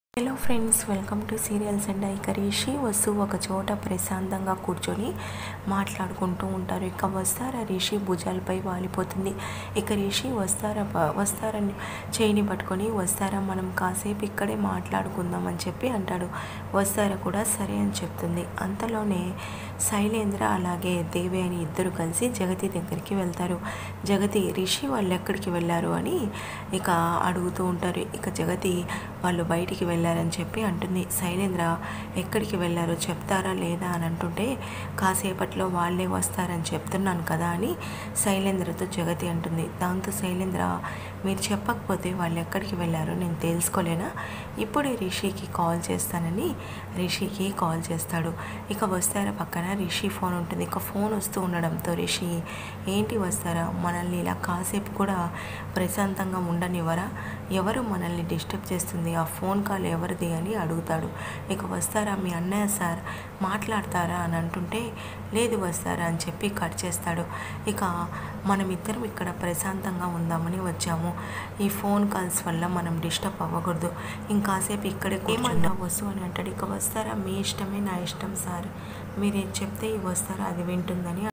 hello friends welcome to serials and ఇక రిషి వసు ఒక చోట ప్రశాంతంగా కూర్చొని మాట్లాడుకుంటూ ఉంటారు ఇక వస్తారా రిషి భుజాలపై వాలిపోతుంది ఇక రిషి వస్తారా ప- వస్తారని చేయిని పట్టుకొని వస్తారా మనం కాసేపు ఇక్కడే మాట్లాడుకుందాం అని చెప్పి అంటాడు వస్తారా కూడా సరే అని చెప్తుంది అంతలోనే శైలేంద్ర అలాగే దేవి అని ఇద్దరు కలిసి జగతి దగ్గరికి వెళ్తారు జగతి రిషి వాళ్ళు ఎక్కడికి వెళ్ళారు అని ఇక అడుగుతూ ఉంటారు ఇక జగతి వాళ్ళు బయటికి వెళ్ళారని చెప్పి అంటుంది శైలేంద్ర ఎక్కడికి వెళ్ళారో చెప్తారా లేదా అని అంటుంటే కాసేపట్లో వాళ్ళే వస్తారని చెప్తున్నాను కదా అని శైలేంద్రతో జగతి అంటుంది దాంతో శైలేంద్ర మీరు చెప్పకపోతే వాళ్ళు ఎక్కడికి వెళ్ళారో నేను తెలుసుకోలేనా ఇప్పుడే రిషికి కాల్ చేస్తానని రిషికి కాల్ చేస్తాడు ఇక వస్తారా పక్కన రిషి ఫోన్ ఉంటుంది ఇక ఫోన్ వస్తూ ఉండడంతో రిషి ఏంటి వస్తారా మనల్ని ఇలా కాసేపు కూడా ప్రశాంతంగా ఉండనివ్వరా ఎవరు మనల్ని డిస్టర్బ్ చేస్తుంది ఆ ఫోన్ కాల్ ఎవరిది అని అడుగుతాడు ఇక వస్తారా మీ అన్నయ్య సార్ మాట్లాడతారా అని అంటుంటే లేదు వస్తారా అని చెప్పి కట్ చేస్తాడు ఇక మనమిద్దరం ఇక్కడ ప్రశాంతంగా ఉందామని వచ్చాము ఈ ఫోన్ కాల్స్ వల్ల మనం డిస్టర్బ్ అవ్వకూడదు ఇంకాసేపు ఇక్కడే ఏమంటా వస్తు అని అంటాడు ఇక వస్తారా మీ ఇష్టమే నా ఇష్టం సార్ మీరేం చెప్తే ఈ వస్తారా అది వింటుందని